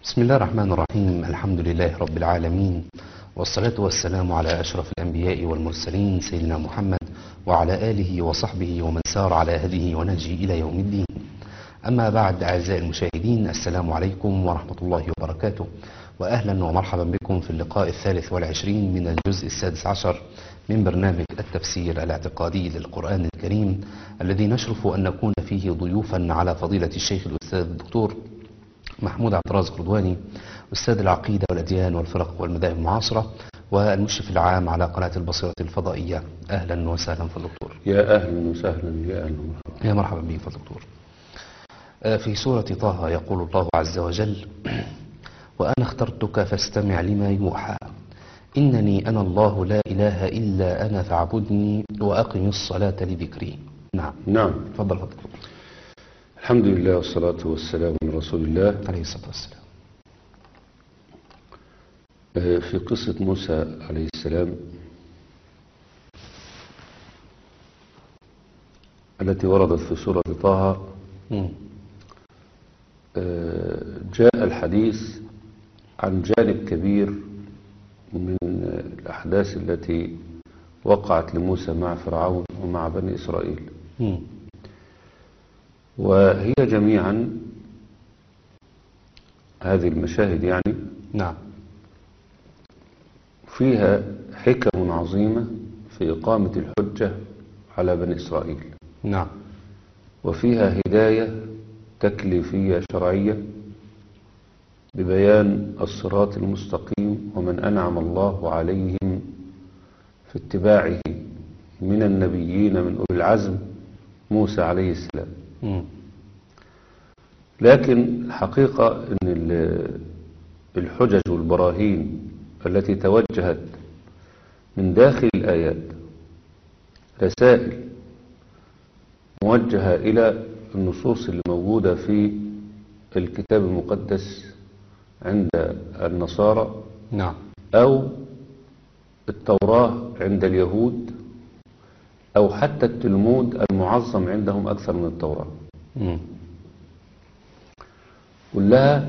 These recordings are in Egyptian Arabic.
بسم الله الرحمن الرحيم الحمد لله رب العالمين والصلاة والسلام على أشرف الأنبياء والمرسلين سيدنا محمد وعلى آله وصحبه ومن سار على هديه ونهجه إلى يوم الدين أما بعد أعزائي المشاهدين السلام عليكم ورحمة الله وبركاته وأهلا ومرحبا بكم في اللقاء الثالث والعشرين من الجزء السادس عشر من برنامج التفسير الاعتقادي للقرآن الكريم الذي نشرف أن نكون فيه ضيوفا على فضيلة الشيخ الأستاذ الدكتور محمود عبد الرازق رضواني أستاذ العقيدة والأديان والفرق والمذاهب المعاصرة والمشرف العام على قناة البصيرة الفضائية أهلا وسهلا في الدكتور يا أهلا وسهلا يا أهلا ومرحبا يا مرحبا بك فضل الدكتور آه، في سورة طه يقول الله عز وجل وأنا اخترتك فاستمع لما يوحى إنني أنا الله لا إله إلا أنا فاعبدني وأقم الصلاة لذكري نعم نعم تفضل فضل الدكتور الحمد لله والصلاة والسلام على رسول الله عليه الصلاة والسلام آه، في قصة موسى عليه السلام التي وردت في سورة طه مم. آه، جاء الحديث عن جانب كبير من الأحداث التي وقعت لموسى مع فرعون ومع بني إسرائيل مم. وهي جميعا هذه المشاهد يعني نعم فيها حكم عظيمة في إقامة الحجة على بني إسرائيل نعم وفيها هداية تكليفية شرعية ببيان الصراط المستقيم ومن أنعم الله عليهم في اتباعه من النبيين من أولي العزم موسى عليه السلام مم. لكن الحقيقة أن ال- الحجج والبراهين التي توجهت من داخل الآيات رسائل موجهة إلى النصوص اللي موجودة في الكتاب المقدس عند النصارى نعم أو التوراة عند اليهود أو حتى التلمود المعظم عندهم أكثر من التوراة مم. كلها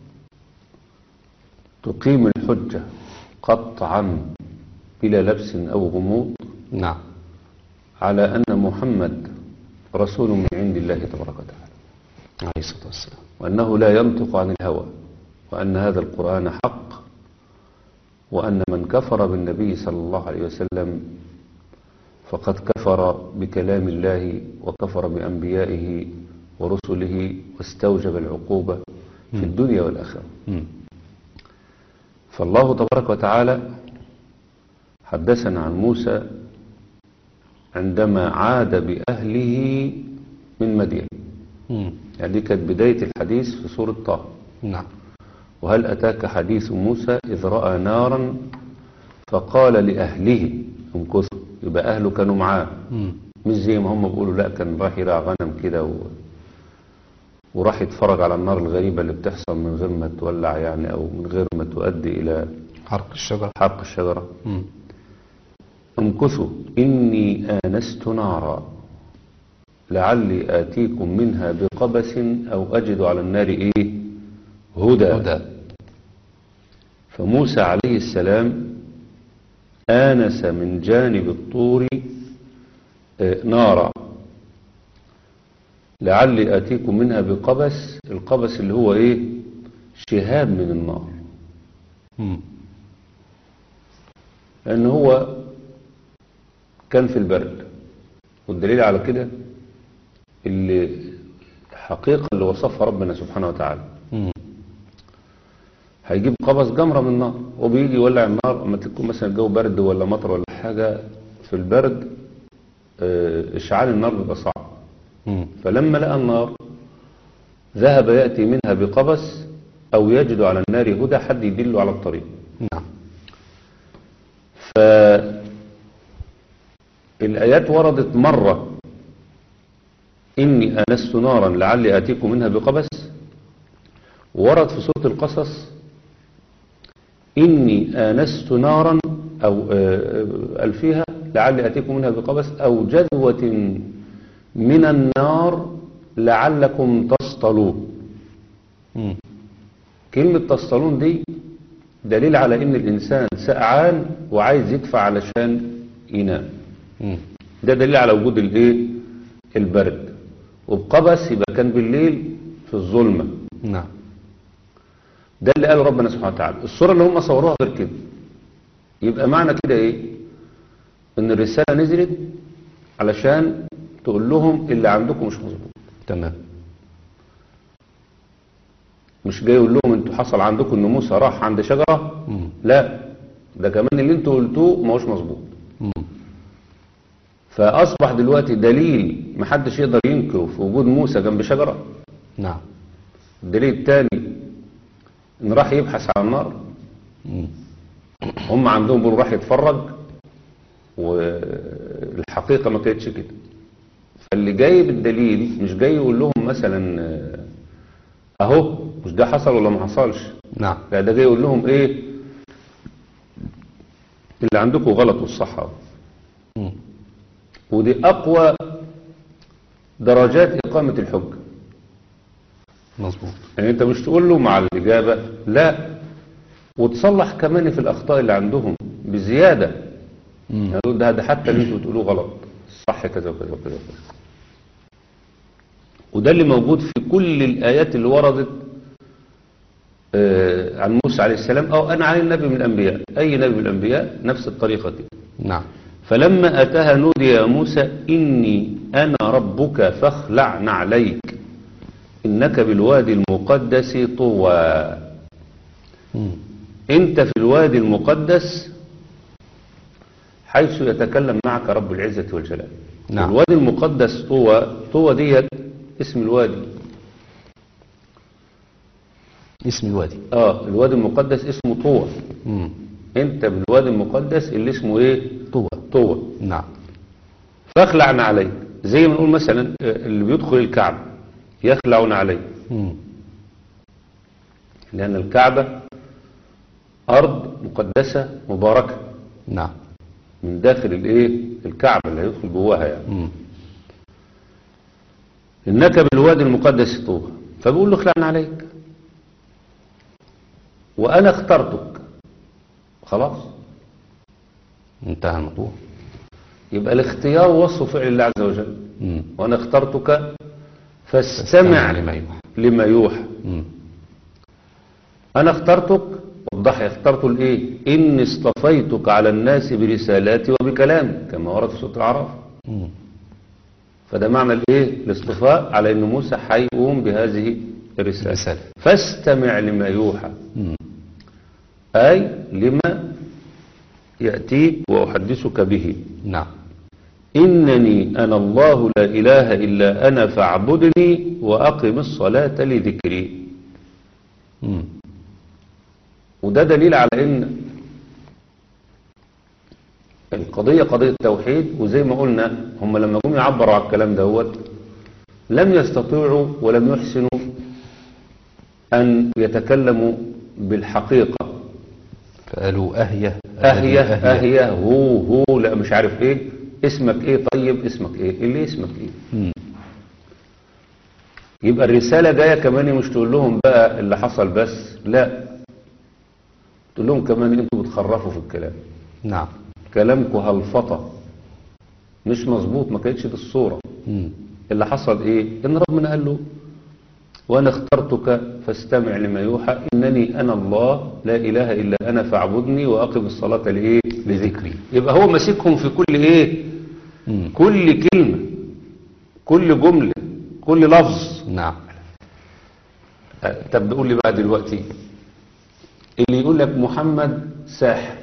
تقيم الحجة قطعا بلا لبس أو غموض نعم على أن محمد رسول من عند الله تبارك وتعالى عليه الصلاة والسلام وأنه لا ينطق عن الهوى وأن هذا القرآن حق وأن من كفر بالنبي صلى الله عليه وسلم فقد كفر بكلام الله وكفر بأنبيائه ورسله واستوجب العقوبة في الدنيا والآخرة مم. فالله تبارك وتعالى حدثنا عن موسى عندما عاد بأهله من مدين مم. يعني دي كانت بداية الحديث في سورة طه نعم وهل أتاك حديث موسى إذ رأى نارا فقال لأهله امكثوا يبقى أهله كانوا معاه مم. مش زي ما هم بيقولوا لا كان راح يرعى غنم كده و... وراح يتفرج على النار الغريبة اللي بتحصل من غير ما تولع يعني أو من غير ما تؤدي إلى حرق الشجرة حرق الشجرة مم. امكثوا إني آنست نارا لعلي آتيكم منها بقبس أو أجد على النار إيه هدى, هدى فموسى عليه السلام آنس من جانب الطور آه، نارا لعلي آتيكم منها بقبس القبس اللي هو إيه شهاب من النار مم. لأن هو كان في البرد والدليل على كده اللي حقيقة اللي وصفها ربنا سبحانه وتعالى مم. هيجيب قبس جمرة من النار وبيجي يولع النار اما تكون مثلا الجو برد ولا مطر ولا حاجة في البرد آه، اشعال النار بيبقى صعب مم. فلما لقى النار ذهب يأتي منها بقبس أو يجد على النار هدى حد يدله على الطريق نعم فالآيات وردت مرة إني آنست نارا لعلي آتيكم منها بقبس ورد في سورة القصص إني آنست نارا أو آه، آه، ألفيها لعلي آتيكم منها بقبس أو جذوة من النار لعلكم تصطلون مم. كلمة تصطلون دي دليل على ان الانسان سقعان وعايز يدفع علشان ينام مم. ده دليل على وجود الايه البرد وبقبس يبقى كان بالليل في الظلمة نعم ده اللي قاله ربنا سبحانه وتعالى الصورة اللي هم صوروها غير كده يبقى معنى كده ايه ان الرسالة نزلت علشان تقول لهم اللي عندكم مش مظبوط تمام مش جاي يقول لهم انتوا حصل عندكم ان موسى راح عند شجرة مم. لا ده كمان اللي انتوا قلتوه ما هوش مظبوط مم. فاصبح دلوقتي دليل محدش يقدر ينكره في وجود موسى جنب شجرة نعم الدليل الثاني ان راح يبحث عن النار مم. هم عندهم بيقولوا راح يتفرج والحقيقة ما كانتش كده فاللي جاي بالدليل مش جاي يقول لهم مثلا آه، اهو مش ده حصل ولا ما حصلش نعم لا ده جاي يقول لهم ايه اللي عندكم غلط والصح أهو. مم. ودي اقوى درجات اقامة الحجة مظبوط يعني انت مش تقول له مع الاجابة لا وتصلح كمان في الاخطاء اللي عندهم بزيادة مم. يعني ده ده حتى اللي انتوا بتقولوه غلط صح كذا وكذا وكذا وكذا وده اللي موجود في كل الآيات اللي وردت آه، عن موسى عليه السلام أو أنا عن النبي من الأنبياء أي نبي من الأنبياء نفس الطريقة دي نعم فلما أتاها نودي يا موسى إني أنا ربك فاخلع نعليك إنك بالوادي المقدس طوى مم. أنت في الوادي المقدس حيث يتكلم معك رب العزة والجلال نعم. الوادي المقدس طوى طوى ديت اسم الوادي اسم الوادي اه الوادي المقدس اسمه طوى مم. انت بالوادي المقدس اللي اسمه ايه طوى طوى نعم فاخلعن عليك زي ما نقول مثلا آه، اللي بيدخل الكعبة يخلعون عليه مم. لأن الكعبة أرض مقدسة مباركة نعم من داخل الايه الكعبة اللي هيدخل جواها يعني مم. إنك بالوادي المقدس طوى فبيقول له اخلعن عليك وأنا اخترتك خلاص انتهى الموضوع يبقى الاختيار وصف فعل الله عز وجل مم. وأنا اخترتك استمع فاستمع لما يوحى لما يوحى مم. أنا اخترتك وضح اخترت الإيه إني اصطفيتك على الناس برسالاتي وبكلامي كما ورد في سورة الأعراف مم. فده معنى الإيه الاصطفاء على إن موسى هيقوم بهذه الرسالة الرسالة. فاستمع لما يوحى مم. أي لما يأتيك وأحدثك به نعم إنني أنا الله لا إله إلا أنا فاعبدني وأقم الصلاة لذكري مم. وده دليل على ان القضية قضية توحيد وزي ما قلنا هم لما جم يعبروا على الكلام دوت لم يستطيعوا ولم يحسنوا أن يتكلموا بالحقيقة فقالوا أهيه أهيه أهيه هو هو لا مش عارف إيه اسمك إيه طيب اسمك إيه اللي اسمك إيه مم. يبقى الرسالة جاية كمان مش تقول لهم بقى اللي حصل بس لا تقول لهم كمان انتوا بتخرفوا في الكلام نعم كلامكم هلفطة مش مظبوط ما كانتش دي الصورة مم. اللي حصل ايه ان ربنا قال له وانا اخترتك فاستمع لما يوحى انني انا الله لا اله الا انا فاعبدني واقم الصلاة لايه لذكري يبقى هو ماسكهم في كل ايه مم. كل كلمة كل جملة كل لفظ نعم أه، طب قول لي بقى دلوقتي اللي يقول لك محمد ساحر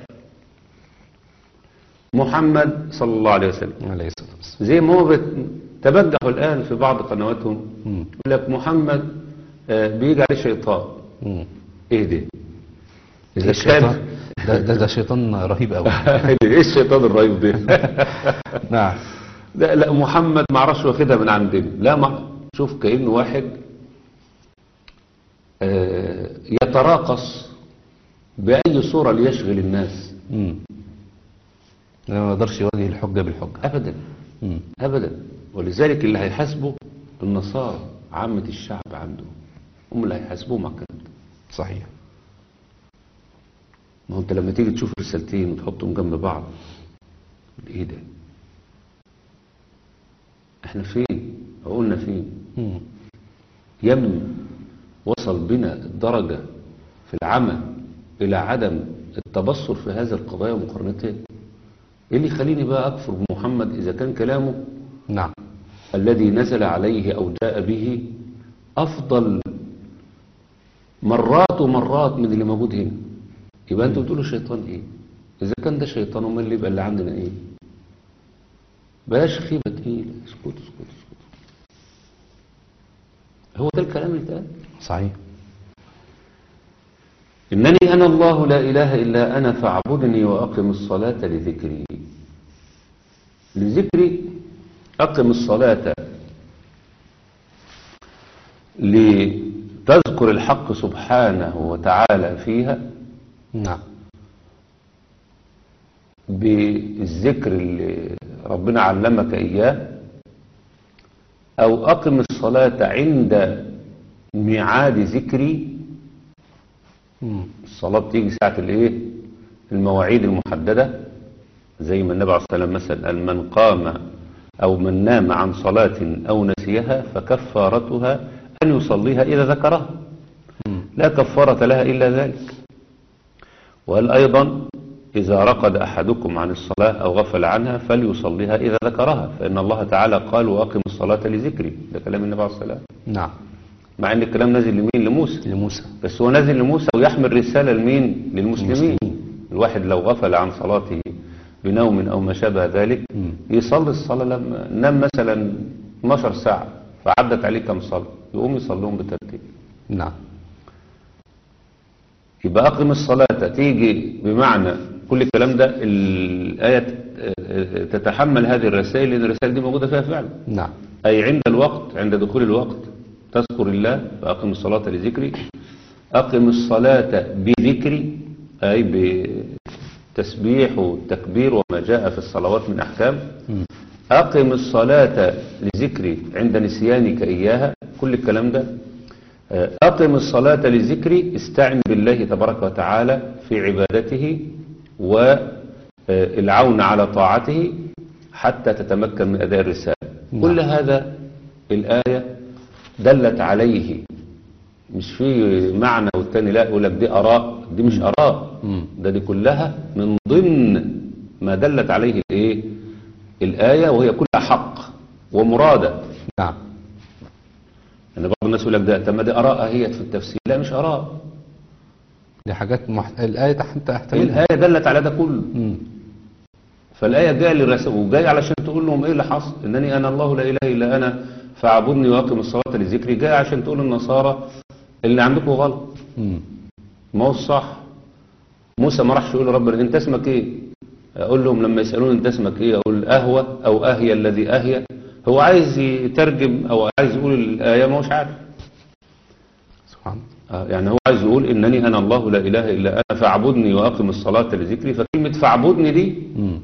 محمد صلى الله عليه وسلم عليه الصلاة والسلام زي ما هو بت- تبجحوا الآن في بعض قنواتهم مم. يقول لك محمد آه، بيجي عليه شيطان مم. ايه ده ده الشيطان ده, ده, ده شيطان رهيب قوي ايه الشيطان الرهيب ده نعم لا لا محمد ما اعرفش واخدها من عندنا لا ما شوف كأنه واحد آه، يتراقص بأي صورة ليشغل الناس مم. لا ما يقدرش يواجه الحجة بالحجة أبدا مم. أبدا ولذلك اللي هيحاسبه النصارى عامة الشعب عندهم هم اللي هيحاسبوهم على الكلام ده صحيح ما هو انت لما تيجي تشوف رسالتين وتحطهم جنب بعض ايه ده احنا فين قلنا فين مم. يم وصل بنا الدرجة في العمل إلى عدم التبصر في هذه القضايا ومقارنتها إيه اللي يخليني بقى أكفر بمحمد إذا كان كلامه نعم الذي نزل عليه أو جاء به أفضل مرات ومرات من اللي موجود هنا يبقى أنتوا بتقولوا الشيطان إيه إذا كان ده شيطان أمال اللي يبقى اللي عندنا إيه بلاش خيبة تقيلة اسكت اسكت اسكت هو ده الكلام اللي اتقال صحيح إنني أنا الله لا إله إلا أنا فاعبدني وأقم الصلاة لذكري لذكري أقم الصلاة لتذكر الحق سبحانه وتعالى فيها نعم بالذكر اللي ربنا علمك إياه أو أقم الصلاة عند ميعاد ذكري مم. الصلاة بتيجي ساعة الايه المواعيد المحددة زي ما النبي عليه الصلاة والسلام مثلا قال من قام أو من نام عن صلاة أو نسيها فكفارتها أن يصليها إذا ذكرها مم. لا كفارة لها إلا ذلك وقال أيضا إذا رقد أحدكم عن الصلاة أو غفل عنها فليصليها إذا ذكرها فإن الله تعالى قال وأقم الصلاة لذكري ده كلام النبي عليه الصلاة والسلام نعم مع أن الكلام نازل لمين لموسى لموسى بس هو نازل لموسى ويحمل رسالة لمين للمسلمين المسلمين. الواحد لو غفل عن صلاته بنوم أو ما شابه ذلك مم. يصلي الصلاة لما نام مثلا 12 ساعة فعدت عليه كم صلاة يقوم يصليهم بترتيب نعم يبقى أقم الصلاة تيجي بمعنى كل الكلام ده الآية تت- تتحمل هذه الرسائل لأن الرسائل دي موجودة فيها فعلا نعم أي عند الوقت عند دخول الوقت تذكر الله فأقم الصلاة لذكري أقم الصلاة بذكري أي بتسبيح والتكبير وما جاء في الصلوات من أحكام مم. أقم الصلاة لذكري عند نسيانك إياها كل الكلام ده آه، أقم الصلاة لذكري استعن بالله تبارك وتعالى في عبادته والعون على طاعته حتى تتمكن من أداء الرسالة نعم. كل هذا الآية دلت عليه مش في معنى والتاني لا يقول لك دي آراء دي مش آراء مم. ده دي كلها من ضمن ما دلت عليه الايه الآية وهي كلها حق ومرادة نعم يعني بعض الناس يقول لك ده طب ما دي آراء هي في التفسير لا مش آراء دي حاجات مح... الآية حتى تحتملها الآية دلت على ده كله مم. فالآية جاية للرسول وجاية علشان تقول لهم ايه اللي حصل انني انا الله لا اله الا انا فاعبدني واقم الصلاة لذكري جاية عشان تقول للنصارى اللي عندكم غلط مم. ما هو الصح موسى ما راحش يقول لربنا انت اسمك ايه اقول لهم لما يسالوني انت اسمك ايه اقول اهوى او اهيا الذي اهيا هو عايز يترجم او عايز يقول الايه ما هوش عارف سبحان آه، يعني هو عايز يقول انني انا الله لا اله الا انا فاعبدني واقم الصلاه لذكري فكلمه فاعبدني دي مم.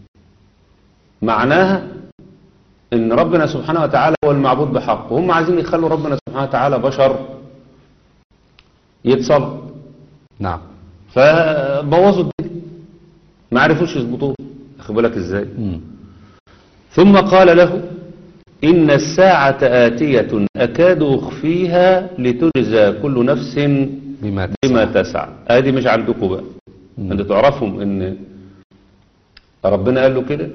معناها ان ربنا سبحانه وتعالى هو المعبود بحق وهم عايزين يخلوا ربنا سبحانه وتعالى بشر يتصل نعم فبوظوا الدنيا ما عرفوش يظبطوه اخد بالك ازاي مم. ثم قال له إن الساعة آتية أكاد أخفيها لتجزى كل نفس بما بما تسعى تسعى ادي مش عندكم بقى مم. انتوا تعرفهم ان ربنا قال له كده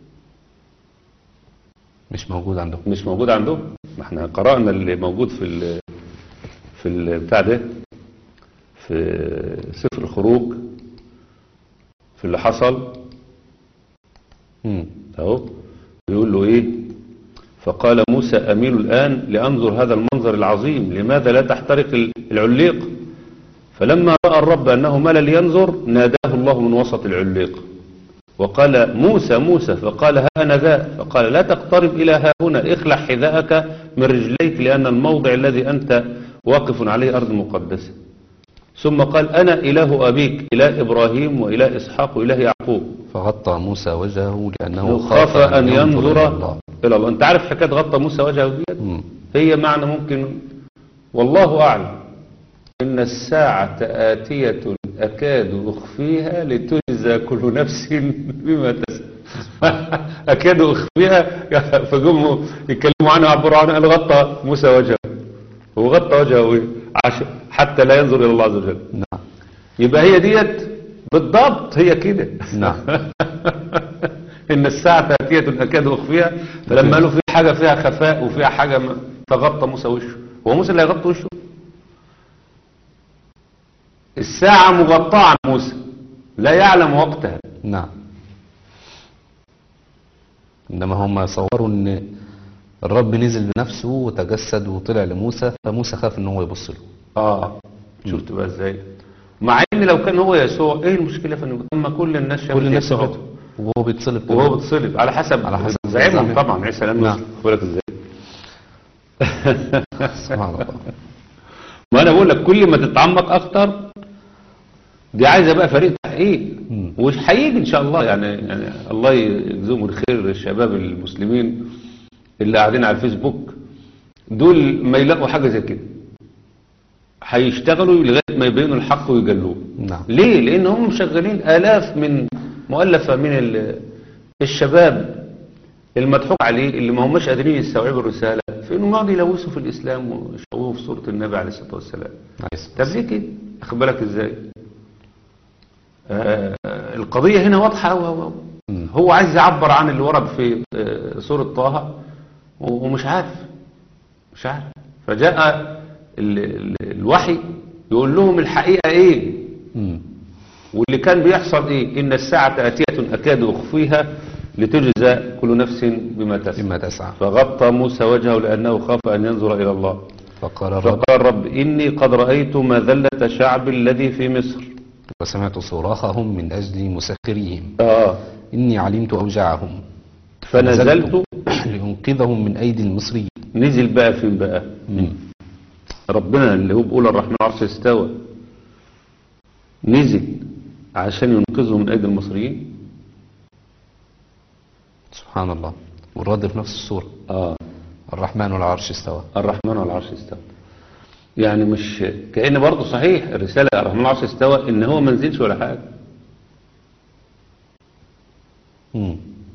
مش موجود عندهم مش موجود عندهم ما احنا قرأنا اللي موجود في ال في البتاع ده في سفر الخروج في اللي حصل مم. اهو بيقول له ايه فقال موسى اميل الان لانظر هذا المنظر العظيم لماذا لا تحترق ال- العليق فلما راى الرب انه مال لينظر ناداه الله من وسط العليق وقال موسى موسى فقال ها انا ذا فقال لا تقترب الى ها هنا اخلع حذاءك من رجليك لان الموضع الذي انت واقف عليه ارض مقدسه ثم قال انا اله ابيك اله ابراهيم واله اسحاق واله يعقوب فغطى موسى وجهه لأنه خاف أن ينظر إلى الله إلى الله أنت عارف حكاية غطى موسى وجهه ديت مم. هي معنى ممكن والله أعلم إن الساعة آتية أكاد أخفيها لتجزى كل نفس بما تسعى أكاد أخفيها فقوموا يتكلموا عنها عبروا عنها قال غطى موسى وجهه وغطى وجهه إيه؟ عش- حتى لا ينظر إلى الله عز وجل نعم يبقى هي ديت بالضبط هي كده نعم إن الساعة آتية أكاد أخفيها فلما قالوا في حاجة فيها خفاء وفيها حاجة م- فغطى موسى وشه هو موسى اللي هيغطي وشه الساعة مغطاة عن موسى لا يعلم وقتها نعم إنما هم صوروا إن الرب نزل بنفسه وتجسد وطلع لموسى فموسى خاف إن هو يبص له اه شفت بقى ازاي مع ان لو كان هو يسوع ايه المشكلة في انه اما كل الناس شافت كل الناس يسوع شافته وهو بيتصلب كده. وهو بتصلب على حسب على حسب زعيمهم زعيمهم. طبعا عيسى لم نعم. يصلب بالك ازاي سبحان الله ما انا بقول لك كل ما تتعمق اكتر دي عايزه بقى فريق تحقيق مم. وهيجي ان شاء الله يعني, يعني الله يجزيهم الخير الشباب المسلمين اللي قاعدين على الفيسبوك دول ما يلاقوا حاجه زي كده هيشتغلوا لغايه ما يبينوا الحق ويجلوه نعم ليه لان هم مشغلين الاف من مؤلفه من ال- الشباب المضحوك عليه اللي ما هماش قادرين يستوعبوا الرساله في انهم يقعدوا يلوثوا في الاسلام ويشوهوا في صوره النبي عليه الصلاه والسلام عايز طب ليه كده اخد بالك ازاي آه القضيه هنا واضحه أوي أوي أوي. مم. هو عايز يعبر عن اللي ورد في آه سوره طه و- ومش عارف مش عارف فجاء ال ال الوحي يقول لهم الحقيقه ايه مم. واللي كان بيحصل ايه ان الساعه اتيه اكاد اخفيها لتجزى كل نفس بما تسعى إما تسعى فغطى موسى وجهه لانه خاف ان ينظر الى الله فقال الرب فقال رب إني قد رأيت مذلة شعب الذي في مصر وسمعت صراخهم من أجل مسخريهم آه إني علمت أوجاعهم فنزلت لأنقذهم من أيدي المصريين نزل بقى فين بقى مم. ربنا اللي هو بيقول الرحمن عرش استوى نزل عشان ينقذهم من أيدي المصريين سبحان الله والرد في نفس الصورة آه الرحمن والعرش استوى الرحمن على العرش استوى يعني مش كأن برضه صحيح الرسالة الرحمن على العرش استوى إن هو ما نزلش ولا حاجة مم.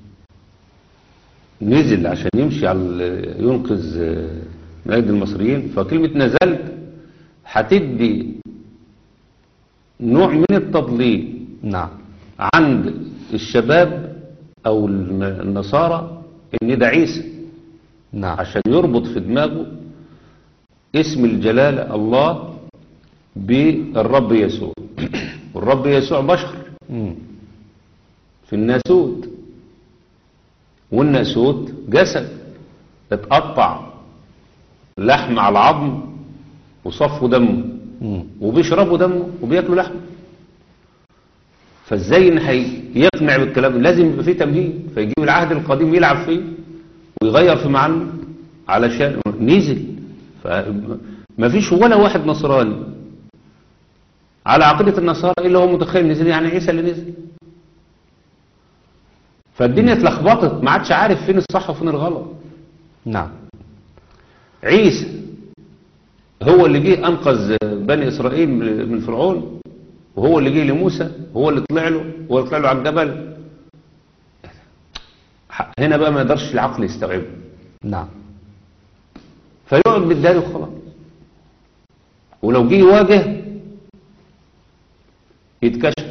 نزل عشان يمشي على ال- ينقذ آه، من أيدي المصريين فكلمة نزلت هتدي نوع من التضليل نعم عند الشباب أو الم- النصارى إن ده عيسى نعم عشان يربط في دماغه اسم الجلالة الله بالرب يسوع والرب يسوع بشر مم. في الناسوت والناسوت جسد اتقطع لحم على العظم وصفوا دمه مم. وبيشربوا دمه وبياكلوا لحمه فازاي ان هيقنع بالكلام لازم يبقى فيه تمهيد فيجيب العهد القديم يلعب فيه ويغير في معنى علشان نزل فما فيش ولا واحد نصراني على عقيدة النصارى إلا هو متخيل نزل يعني عيسى اللي نزل فالدنيا اتلخبطت ما عادش عارف فين الصح وفين الغلط نعم عيسى هو اللي جه أنقذ بني إسرائيل من فرعون وهو اللي جه لموسى هو اللي طلع له هو اللي طلع له على الجبل هنا بقى ما يقدرش العقل يستوعبه نعم فيقعد بالداري وخلاص ولو جه يواجه يتكشف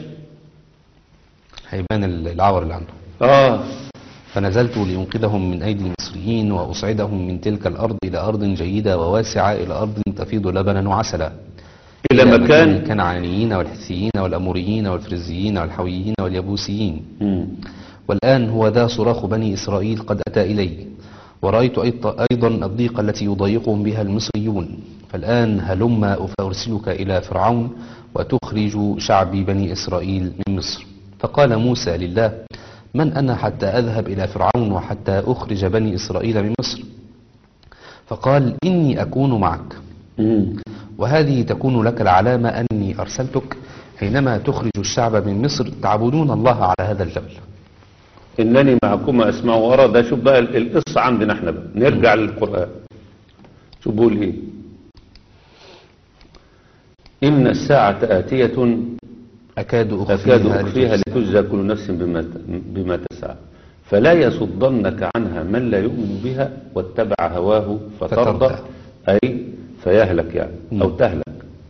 هيبان العور اللي عنده اه فنزلت لأنقذهم من أيدي المصريين وأصعدهم من تلك الأرض إلى أرض جيدة وواسعة إلى أرض تفيض لبنا وعسلا إلى مكان الكنعانيين والحثيين والأموريين والفرزيين والحويين واليبوسيين مم. والآن هو ذا صراخ بني إسرائيل قد أتى إلي ورأيت أيض- أيضا الضيق التي يضايقهم بها المصريون فالآن هلم فأرسلك إلى فرعون وتخرج شعبي بني إسرائيل من مصر فقال موسى لله من أنا حتى أذهب إلى فرعون وحتى أخرج بني إسرائيل من مصر فقال إني أكون معك مم. وهذه تكون لك العلامة أني أرسلتك حينما تخرج الشعب من مصر تعبدون الله على هذا الجبل إنني معكما أسمع وأرى ده شوف بقى ال- القصة عندنا احنا بقى نرجع للقرآن شوف بيقول إيه إن الساعة آتية أكاد أخفيها, أكاد أخفيها لتجزى. لتجزى كل نفس بما بما تسعى فلا يصدنك عنها من لا يؤمن بها واتبع هواه فترضى فترضى. أي فيهلك يعني أو مم. تهلك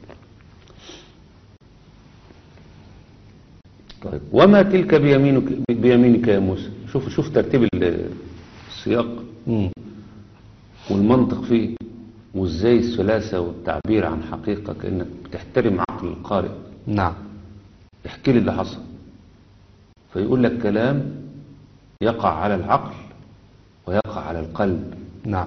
طيب وما تلك بيمينك بيمينك يا موسى شوف شوف ترتيب ال- السياق مم. والمنطق فيه وازاي السلاسة والتعبير عن حقيقة كأنك بتحترم عقل القارئ نعم احكي لي اللي حصل فيقول لك كلام يقع على العقل ويقع على القلب نعم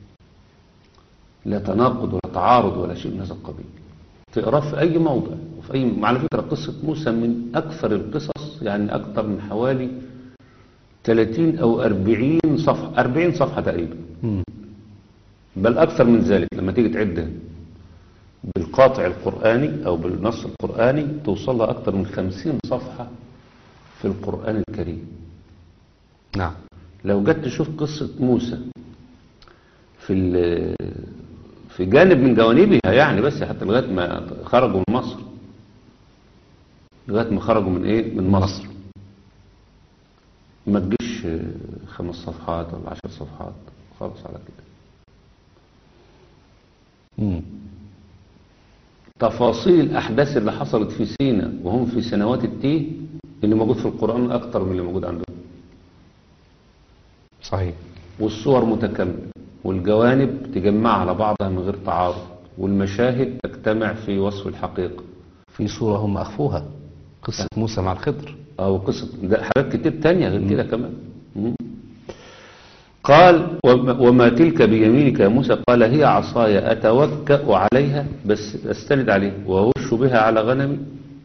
لا تناقض ولا تعارض ولا شيء من هذا القبيل تقراه في أي موضع وفي أي على فكرة قصة موسى من أكثر القصص يعني أكثر من حوالي 30 أو 40 صفحة 40 صفحة تقريبا مم. بل أكثر من ذلك لما تيجي تعدها بالقاطع القرآني أو بالنص القرآني توصل لها أكثر من 50 صفحة في القرآن الكريم نعم لو جت تشوف قصة موسى في ال- في جانب من جوانبها يعني بس حتى لغاية ما خرجوا من مصر لغاية ما خرجوا من ايه من مصر ما تجيش آه، خمس صفحات ولا عشر صفحات خالص على كده مم. تفاصيل الأحداث اللي حصلت في سينا وهم في سنوات التيه اللي موجود في القرآن أكتر من اللي موجود عندهم صحيح والصور متكاملة والجوانب تجمع على بعضها من غير تعارض والمشاهد تجتمع في وصف الحقيقة في صورة هم أخفوها قصة موسى مع الخضر أو قصة ده حاجات كتير تانية غير كده كمان مم. قال وما وما تلك بيمينك يا موسى قال هي عصاي أتوكأ عليها بس أستند عليها وأهش بها على غنمي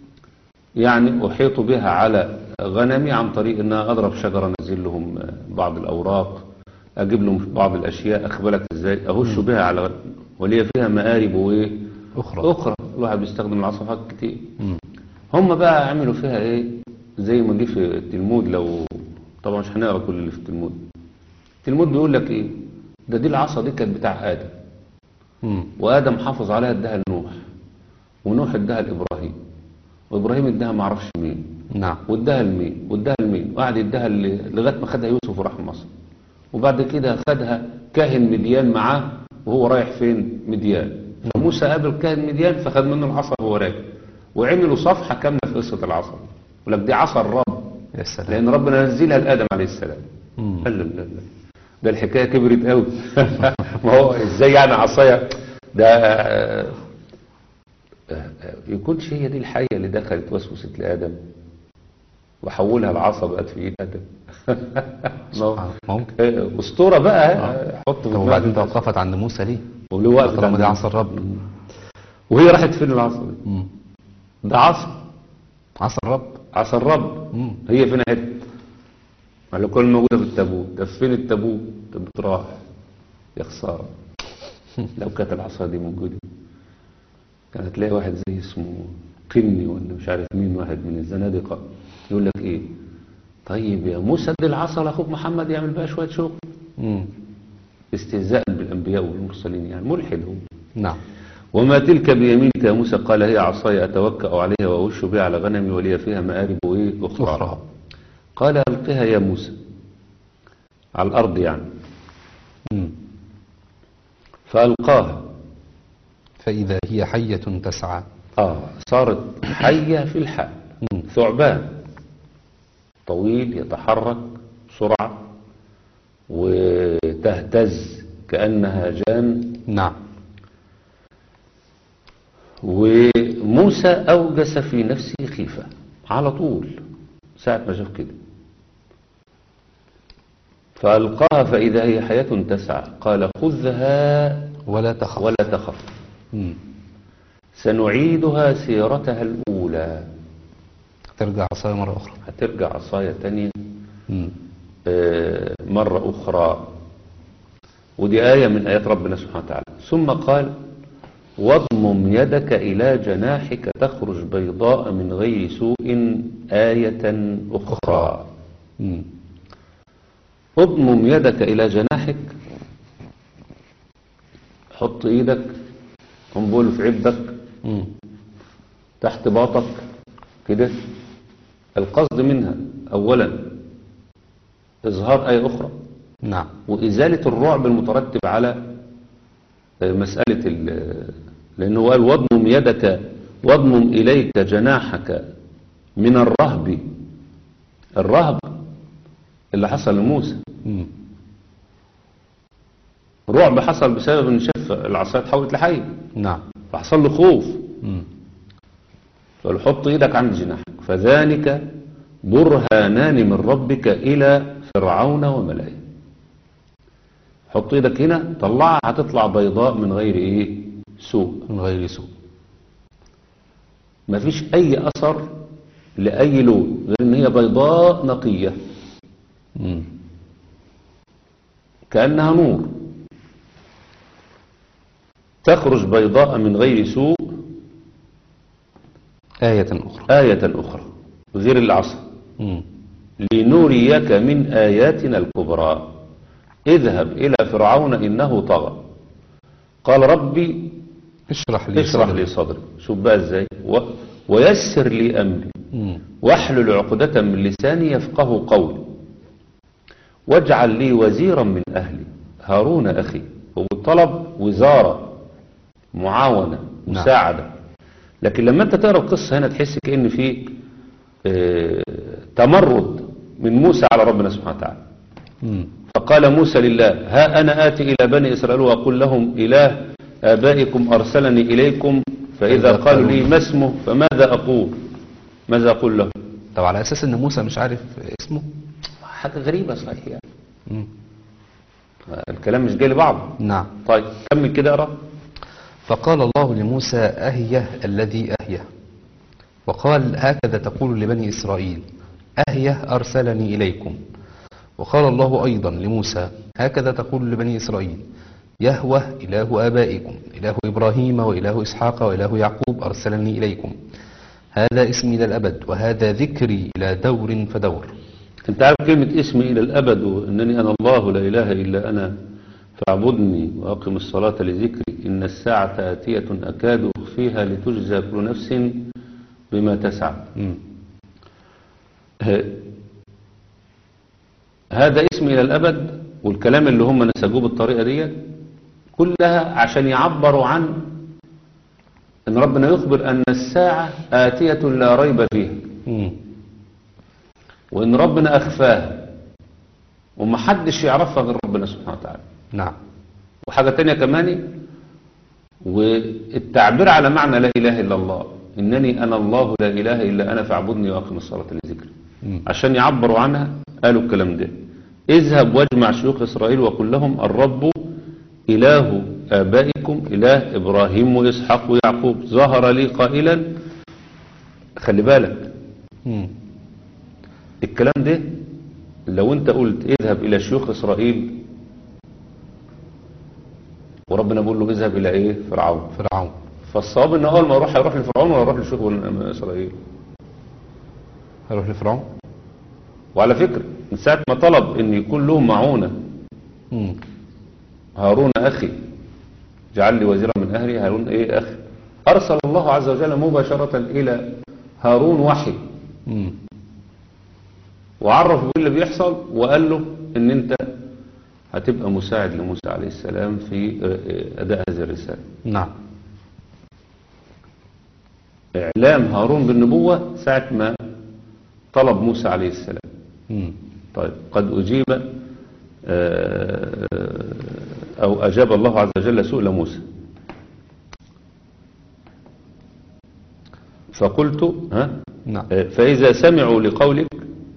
يعني أحيط بها على غنمي عن طريق أن أنا أضرب شجرة أنزل لهم بعض الأوراق أجيب لهم بعض الأشياء أخبرك إزاي أهش بها على غنمي ولي فيها مآرب وإيه أخرى أخرى الواحد بيستخدم العصا في حاجات كتير مم. هم بقى عملوا فيها ايه زي ما جه في التلمود لو طبعا مش هنقرا كل اللي في التلمود التلمود بيقول لك ايه ده دي العصا دي كانت بتاع ادم مم. وادم حافظ عليها اداها لنوح ونوح اداها لابراهيم وابراهيم اداها ما اعرفش مين نعم واداها لمين واداها لمين وقعد يديها ل- لغايه ما خدها يوسف وراح مصر وبعد كده خدها كاهن مديان معاه وهو رايح فين مديان فموسى قابل كاهن مديان فخد منه العصا وهو راجع وعملوا صفحه كامله في قصه العصا ولك دي عصا الرب يا سلام لان ربنا نزلها لادم عليه السلام مم. قال لا لا لا ده الحكايه كبرت قوي ما هو ازاي يعني عصايه ده آه، آه، يكونش هي دي الحيه اللي دخلت وسوست لادم وحولها العصا بقت في ايد ادم ما هو- سبحان- ممكن آه، اسطوره بقى آه، حط في طب وبعدين دماغك. توقفت عند موسى ليه؟ وليه وقت طالما دي عند- عصا الرب وهي راحت فين العصا دي؟ مم. ده عصا عصا الرب عصا الرب مم. هي فين حته ما لو كان موجوده في التابوت ده فين التابوت التابوت راح يا خساره لو كانت العصا دي موجوده كان هتلاقي واحد زي اسمه قني ولا مش عارف مين واحد من الزنادقه يقول لك ايه طيب يا موسى ادي العصا لاخوك محمد يعمل بقى شويه شغل مم. استهزاء بالانبياء والمرسلين يعني ملحد هو نعم وما تلك بيمينك يا موسى قال هي عصاي أتوكأ عليها وأوش بها على غنمي ولي فيها مآرب وإيه أخرى, أخرى قال ألقها يا موسى على الأرض يعني مم. فألقاها فإذا هي حية تسعى آه صارت حية في الحال مم. ثعبان طويل يتحرك بسرعة وتهتز كأنها جان نعم وموسى أوجس في نفسه خيفة على طول ساعة ما شاف كده فألقاها فإذا هي حياة تسعى قال خذها ولا تخف ولا تخف مم. سنعيدها سيرتها الأولى ترجع عصاية مرة أخرى هترجع عصاية تانية مم. آه، مرة أخرى ودي آية من آيات ربنا سبحانه وتعالى ثم قال واضمم يدك إلى جناحك تخرج بيضاء من غير سوء آية أخرى مم. اضمم يدك إلى جناحك حط إيدك هم بيقولوا في عبدك مم. تحت باطك كده القصد منها أولا إظهار آية أخرى نعم وإزالة الرعب المترتب على مسألة ال- لأنه قال واضمم يدك واضمم إليك جناحك من الرهب الرهب اللي حصل لموسى مم. رعب حصل بسبب ان شاف العصاية اتحولت لحي نعم فحصل له خوف مم. فقال حط ايدك عند جناحك فذلك برهانان من ربك الى فرعون وملئه حط ايدك هنا طلعها هتطلع بيضاء من غير ايه سوء من غير سوء مفيش اي اثر لاي لون غير ان هي بيضاء نقية مم. كأنها نور تخرج بيضاء من غير سوء آية أخرى آية أخرى غير العصا مم. لنريك من آياتنا الكبرى اذهب إلى فرعون إنه طغى قال ربي اشرح لي اشرح صدري. لي صدري شوف بقى ازاي و... ويسر لي أمري مم. واحلل عقدة من لساني يفقه قولي واجعل لي وزيرا من أهلي هارون أخي وطلب وزارة معاونة نعم. مساعدة لكن لما انت تقرأ القصة هنا تحس كأن في آه، تمرد من موسى على ربنا سبحانه وتعالى مم. فقال موسى لله ها أنا آتي إلى بني إسرائيل وأقول لهم إله آبائكم أرسلني إليكم فإذا فإذا قالوا لي قالوا- ما اسمه فماذا أقول ماذا أقول لهم طب على أساس أن موسى مش عارف اسمه حاجة غريبة صحيح يعني مم. الكلام مش جاي لبعض نعم طيب كمل كده اقرا فقال الله لموسى أهيه الذي أهيه وقال هكذا تقول لبني إسرائيل أهيه أرسلني إليكم وقال الله أيضا لموسى هكذا تقول لبني إسرائيل يهوه إله آبائكم إله إبراهيم وإله إسحاق وإله يعقوب أرسلني إليكم هذا اسمي إلى الأبد وهذا ذكري إلى دور فدور انت عارف كلمة اسمي الى الابد وانني انا الله لا اله الا انا فاعبدني واقم الصلاة لذكري ان الساعة آتية اكاد اخفيها لتجزى كل نفس بما تسعى مم. ه- هذا اسمي الى الابد والكلام اللي هم نسجوه بالطريقة دي كلها عشان يعبروا عن ان ربنا يخبر ان الساعة آتية لا ريب فيها مم. وان ربنا اخفاها ومحدش يعرفها غير ربنا سبحانه وتعالى نعم وحاجة تانية كمان والتعبير على معنى لا اله الا الله انني انا الله لا اله الا انا فاعبدني واقم الصلاة لذكري مم. عشان يعبروا عنها قالوا الكلام ده اذهب واجمع شيوخ اسرائيل وقل لهم الرب اله ابائكم اله ابراهيم واسحاق ويعقوب ظهر لي قائلا خلي بالك مم. الكلام ده لو انت قلت اذهب الى شيوخ اسرائيل وربنا بيقول له اذهب الى ايه فرعون فرعون فالصواب ان اول ما يروح هيروح لفرعون ولا يروح لشيوخ بني اسرائيل هروح لفرعون وعلى فكرة من ساعة ما طلب ان يكون لهم معونة مم. هارون اخي جعل لي وزيرا من اهلي هارون ايه اخي ارسل الله عز وجل مباشرة الى هارون وحي مم. وعرفه باللي بيحصل وقال له ان انت هتبقى مساعد لموسى عليه السلام في اداء هذه الرسالة نعم اعلام هارون بالنبوة ساعة ما طلب موسى عليه السلام مم. طيب قد اجيب آه، او اجاب الله عز وجل سؤل موسى فقلت ها نعم فإذا سمعوا لقولك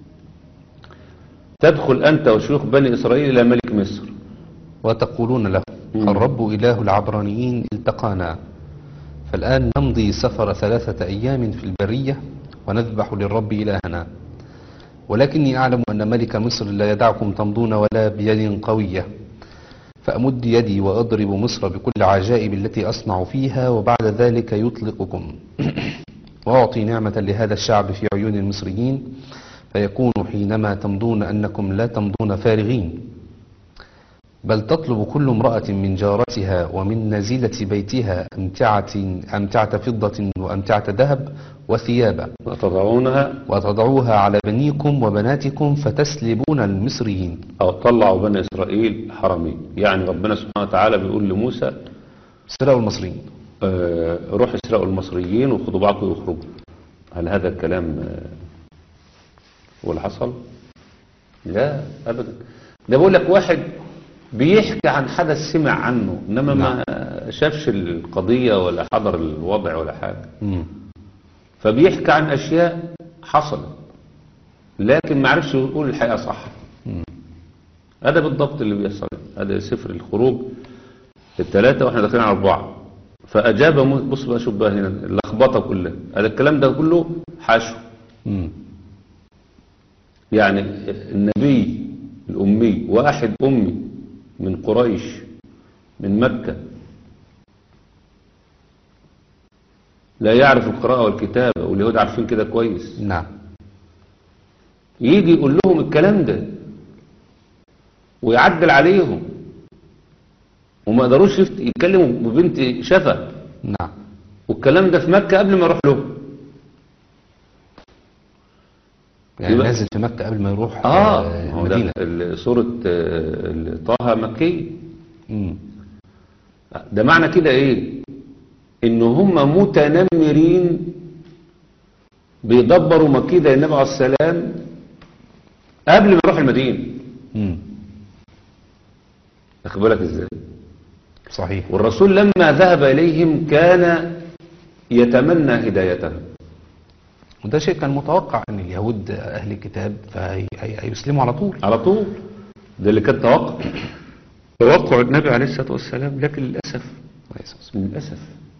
تدخل أنت وشيوخ بني إسرائيل إلى ملك مصر وتقولون له مم. الرب إله العبرانيين التقانا فالآن نمضي سفر ثلاثة أيام في البرية ونذبح للرب إلهنا ولكني أعلم أن ملك مصر لا يدعكم تمضون ولا بيد قوية فأمد يدي وأضرب مصر بكل عجائب التي أصنع فيها وبعد ذلك يطلقكم وأعطي نعمة لهذا الشعب في عيون المصريين فيكون حينما تمضون أنكم لا تمضون فارغين بل تطلب كل امرأة من جارتها ومن نزيلة بيتها أمتعة, أمتعة فضة وأمتعة ذهب وثيابا وتضعونها وتضعوها على بنيكم وبناتكم فتسلبون المصريين أو طلعوا بني إسرائيل حرمين يعني ربنا سبحانه وتعالى بيقول لموسى سرقوا المصريين آه، روح اسرقوا المصريين وخدوا بعضكم ويخرجوا هل هذا الكلام آه، هو اللي حصل لا ابدا ده بقول لك واحد بيحكي عن حدث سمع عنه انما ما شافش القضية ولا حضر الوضع ولا حاجة مم. فبيحكي عن اشياء حصلت لكن ما عرفش يقول الحقيقة صح مم. هذا بالضبط اللي بيحصل هذا سفر الخروج الثلاثة واحنا داخلين على أربعة فأجاب موسى بص بقى شوف بقى هنا اللخبطة كلها هذا الكلام ده كله حشو مم. يعني النبي الأمي واحد أمي من قريش من مكة لا يعرف القراءة والكتابة واليهود عارفين كده كويس نعم يجي يقول لهم الكلام ده ويعدل عليهم وما قدروش يفت- يتكلموا ببنت شفا نعم والكلام ده في مكة قبل ما يروح له يعني يبقى- نازل في مكة قبل ما يروح اه آه، هو ده المدينة ال- سورة آه، ال- طه مكية مم. ده معنى كده ايه ان هم متنمرين بيدبروا مكيدة للنبي عليه السلام قبل ما يروح المدينة مم. واخد بالك ازاي صحيح والرسول لما ذهب اليهم كان يتمنى هدايتهم وده شيء كان متوقع ان اليهود اهل الكتاب فهيسلموا على طول على طول ده اللي كان توقع توقع النبي عليه الصلاة والسلام لكن للأسف للأسف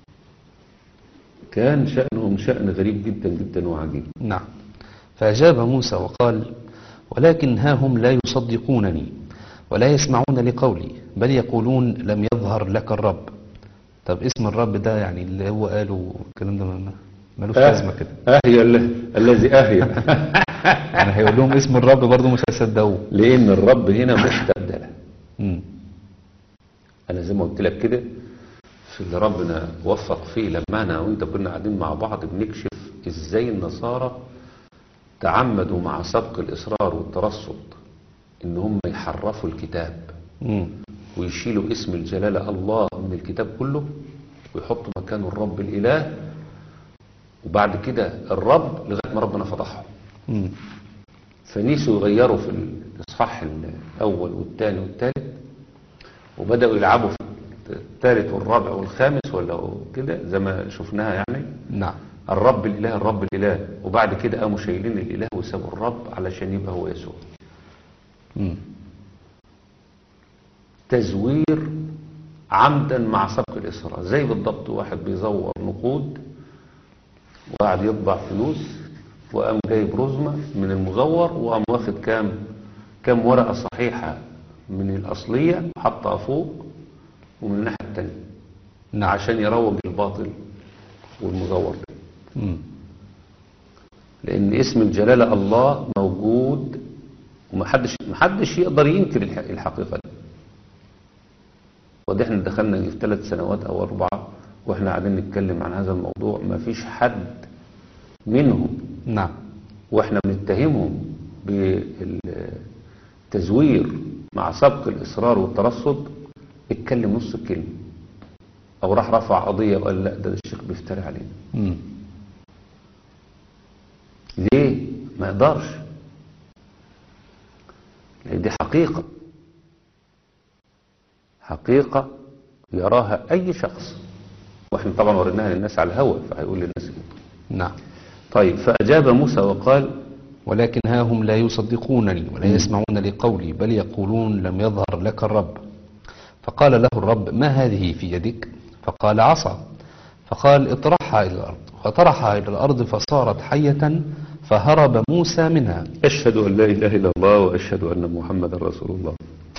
كان شأنهم شأن غريب جدا جدا وعجيب نعم فأجاب موسى وقال ولكن ها هم لا يصدقونني ولا يسمعون لقولي بل يقولون لم يظهر لك الرب طب اسم الرب ده يعني اللي هو قاله الكلام ده ما- ملوش لازمة كده أهي ال- الذي أهي يعني هيقول لهم اسم الرب برضه مش هيصدقوه لأن الرب هنا مستبدل مم. أنا زي ما قلت لك كده في اللي ربنا وفق فيه لما أنا وأنت كنا قاعدين مع بعض بنكشف إزاي النصارى تعمدوا مع سبق الإصرار والترصد إن هم يحرفوا الكتاب مم. ويشيلوا اسم الجلالة الله من الكتاب كله ويحطوا مكانه الرب الإله وبعد كده الرب لغاية ما ربنا فضحهم مم. فنيسوا يغيروا في الإصحاح الأول والثاني والثالث وبدأوا يلعبوا في الثالث والرابع والخامس ولا كده زي ما شفناها يعني نعم الرب الإله الرب الإله وبعد كده قاموا شايلين الإله وسابوا الرب علشان يبقى هو يسوع مم. تزوير عمدا مع سبق الإسراء زي بالضبط واحد بيزور نقود وقاعد يطبع فلوس وقام جايب رزمة من المزور وقام واخد كام كام ورقة صحيحة من الأصلية حطها فوق ومن الناحية التانية نعم عشان يروج الباطل والمزور ده مم. لأن اسم الجلالة الله موجود ومحدش محدش يقدر ينكر الح- الحقيقة دي ودي احنا دخلنا في ثلاث سنوات أو أربعة واحنا قاعدين نتكلم عن هذا الموضوع مفيش حد منهم نعم واحنا بنتهمهم بالتزوير مع سبق الإصرار والترصد اتكلم نص الكلمة أو راح رفع قضية وقال لا ده الشيخ بيفتري علينا مم. ليه ما يقدرش لأن دي حقيقة حقيقة يراها أي شخص واحنا طبعا وريناها للناس على الهوى فهيقول للناس إيه نعم طيب فأجاب موسى وقال ولكن ها هم لا يصدقونني ولا يسمعون لقولي بل يقولون لم يظهر لك الرب فقال له الرب ما هذه في يدك فقال عصا فقال اطرحها إلى الأرض فطرحها إلى الأرض فصارت حية فهرب موسى منها أشهد أن لا إله إلا الله وأشهد أن محمد رسول الله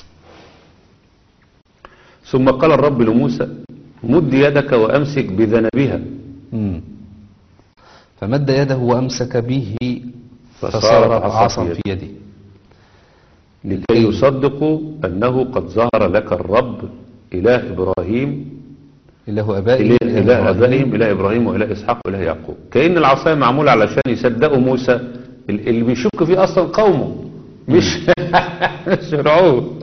ثم قال الرب لموسى مد يدك وأمسك بذنبها مم. فمد يده وأمسك به فصارت فصارت عصا عصا في في يده لكي يصدقوا أنه قد ظهر لك الرب إله إبراهيم إله أبائهم إله, إله أبائهم إله إبراهيم وإله إسحاق وإله يعقوب كأن العصاية معمولة علشان يصدقوا موسى ال- اللي بيشك فيه أصلا قومه مش مش فرعون